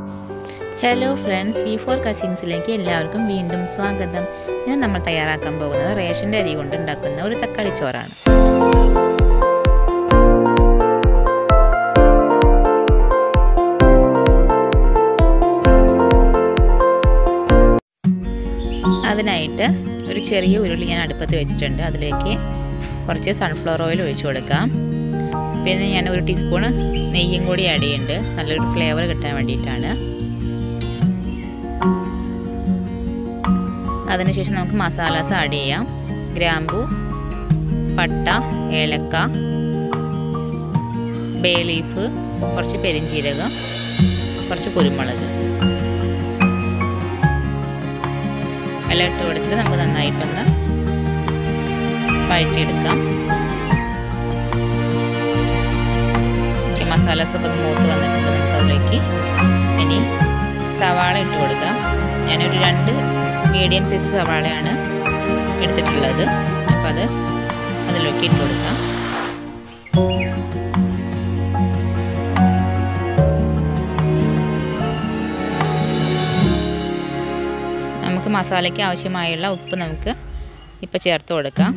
hello friends B four കസിൻസിലേക്ക് എല്ലാവർക്കും വീണ്ടും സ്വാഗതം ഇന്ന് നമ്മൾ തയ്യാറാക്കാൻ പോകുന്നത് റേഷൻ്റെ അരി കൊണ്ട് ഉണ്ടാക്കുന്ന ഒരു തക്കാളി ചോറാണ് അതിനായിട്ട് ഒരു ചെറിയ ഉരുളി ഞാൻ അടുപ്പത്ത് വെച്ചിട്ടുണ്ട് അതിലേക്ക് കുറച്ച് സൺഫ്ലവർ ഓയിൽ ഒഴിച്ചു കൊടുക്കാം പിന്നെ ഞാൻ ഒരു ടീസ്പൂൺ നെയ്യും കൂടി ആഡ് ചെയ്യുന്നുണ്ട് നല്ലൊരു ഫ്ലേവർ കിട്ടാൻ വേണ്ടിയിട്ടാണ് അതിനുശേഷം നമുക്ക് മസാലാസ് ആഡ് ചെയ്യാം ഗ്രാമ്പു പട്ട ഏലക്ക ബേ ലീഫ് കുറച്ച് പെരിഞ്ചീരകം കുറച്ച് കുരുമുളക് എല്ലാം ഇട്ട് കൊടുത്തിട്ട് നമുക്ക് നന്നായിട്ടൊന്ന് വഴറ്റിയെടുക്കാം മസാലാസൊക്കെ ഒന്ന് മൂത്ത് വന്നിട്ടുണ്ട് നമുക്കതിലേക്ക് ഇനി സവാള ഇട്ട് കൊടുക്കാം ഞാനൊരു രണ്ട് മീഡിയം സൈസ് സവാളയാണ് എടുത്തിട്ടുള്ളത് അപ്പോൾ അത് അതിലേക്ക് ഇട്ട് കൊടുക്കാം നമുക്ക് മസാലയ്ക്ക് ആവശ്യമായുള്ള ഉപ്പ് നമുക്ക് ഇപ്പോൾ ചേർത്ത് കൊടുക്കാം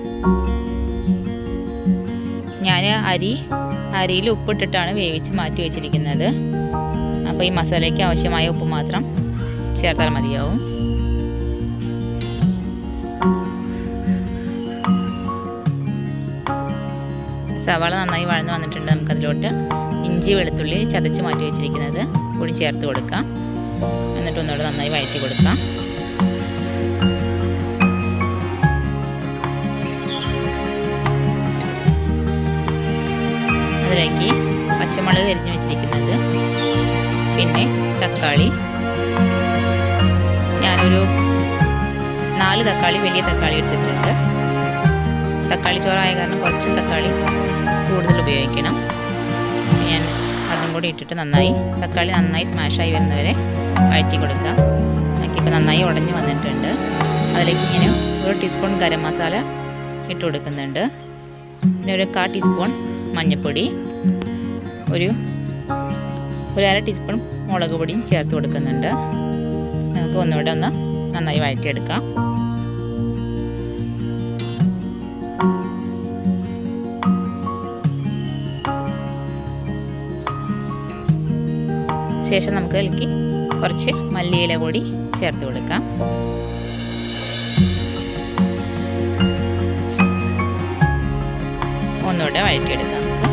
ഞാൻ അരി അരിയിൽ ഉപ്പിട്ടിട്ടാണ് വേവിച്ച് മാറ്റി വെച്ചിരിക്കുന്നത് അപ്പോൾ ഈ മസാലയ്ക്ക് ആവശ്യമായ ഉപ്പ് മാത്രം ചേർത്താൽ മതിയാവും സവാള നന്നായി വഴന്ന് വന്നിട്ടുണ്ട് നമുക്കതിലോട്ട് ഇഞ്ചി വെളുത്തുള്ളി ചതച്ച് മാറ്റി വെച്ചിരിക്കുന്നത് കൂടി ചേർത്ത് കൊടുക്കാം എന്നിട്ട് ഒന്നുകൂടെ നന്നായി വഴറ്റി കൊടുക്കാം അതിലേക്ക് പച്ചമുളക് കരിഞ്ഞു വെച്ചിരിക്കുന്നത് പിന്നെ തക്കാളി ഞാനൊരു നാല് തക്കാളി വലിയ തക്കാളി എടുത്തിട്ടുണ്ട് തക്കാളി ചോറായ കാരണം കുറച്ച് തക്കാളി കൂടുതൽ ഉപയോഗിക്കണം ഞാൻ അതും കൂടി ഇട്ടിട്ട് നന്നായി തക്കാളി നന്നായി സ്മാഷായി വരുന്നവരെ വഴറ്റി കൊടുക്കുക നമുക്കിപ്പോൾ നന്നായി ഉടഞ്ഞു വന്നിട്ടുണ്ട് അതിലേക്ക് ഇങ്ങനെ ഒരു ടീസ്പൂൺ ഗരം മസാല ഇട്ട് കൊടുക്കുന്നുണ്ട് പിന്നെ ഒരു കാ ടീസ്പൂൺ മഞ്ഞൾപ്പൊടി ഒരു ഒരു അര ടീസ്പൂൺ മുളക് പൊടിയും ചേർത്ത് കൊടുക്കുന്നുണ്ട് നമുക്ക് ഒന്നുകൂടെ ഒന്ന് നന്നായി വഴറ്റിയെടുക്കാം ശേഷം നമുക്ക് അതിലേക്ക് കുറച്ച് മല്ലിയില കൂടി ചേർത്ത് കൊടുക്കാം ഒന്നുകൂടെ വഴറ്റിയെടുക്കാം നമുക്ക്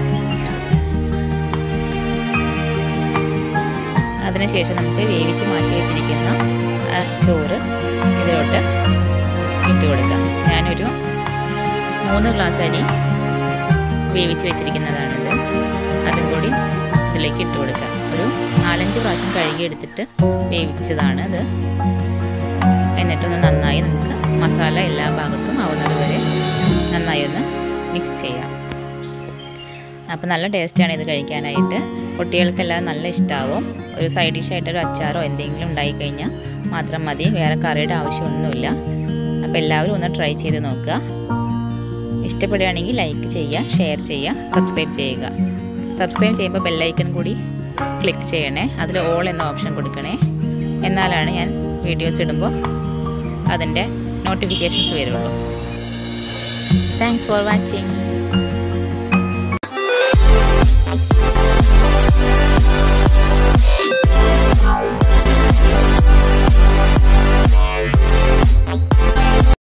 അതിനുശേഷം നമുക്ക് വേവിച്ച് മാറ്റി വെച്ചിരിക്കുന്ന ചോറ് ഇതിലോട്ട് ഇട്ട് കൊടുക്കാം ഞാനൊരു മൂന്ന് ഗ്ലാസ് അരി വേവിച്ച് വെച്ചിരിക്കുന്നതാണിത് അതും കൂടി ഇതിലേക്ക് ഇട്ട് കൊടുക്കാം ഒരു നാലഞ്ച് പ്രാവശ്യം കഴുകി എടുത്തിട്ട് വേവിച്ചതാണ് ഇത് എന്നിട്ടൊന്ന് നന്നായി നമുക്ക് മസാല എല്ലാ ഭാഗത്തും ആവുന്നത് വരെ നന്നായി ഒന്ന് മിക്സ് ചെയ്യാം അപ്പോൾ നല്ല ടേസ്റ്റാണ് ഇത് കഴിക്കാനായിട്ട് കുട്ടികൾക്കെല്ലാം നല്ല ഇഷ്ടമാവും ഒരു സൈഡ് ഡിഷായിട്ട് ഒരു അച്ചാറോ എന്തെങ്കിലും ഉണ്ടായിക്കഴിഞ്ഞാൽ മാത്രം മതി വേറെ കറിയുടെ ആവശ്യമൊന്നുമില്ല അപ്പോൾ എല്ലാവരും ഒന്ന് ട്രൈ ചെയ്ത് നോക്കുക ഇഷ്ടപ്പെടുകയാണെങ്കിൽ ലൈക്ക് ചെയ്യുക ഷെയർ ചെയ്യുക സബ്സ്ക്രൈബ് ചെയ്യുക സബ്സ്ക്രൈബ് ചെയ്യുമ്പോൾ ബെല്ലൈക്കൺ കൂടി ക്ലിക്ക് ചെയ്യണേ അതിൽ ഓൾ എന്ന ഓപ്ഷൻ കൊടുക്കണേ എന്നാലാണ് ഞാൻ വീഡിയോസ് ഇടുമ്പോൾ അതിൻ്റെ നോട്ടിഫിക്കേഷൻസ് വരുള്ളൂ താങ്ക്സ് ഫോർ വാച്ചിങ്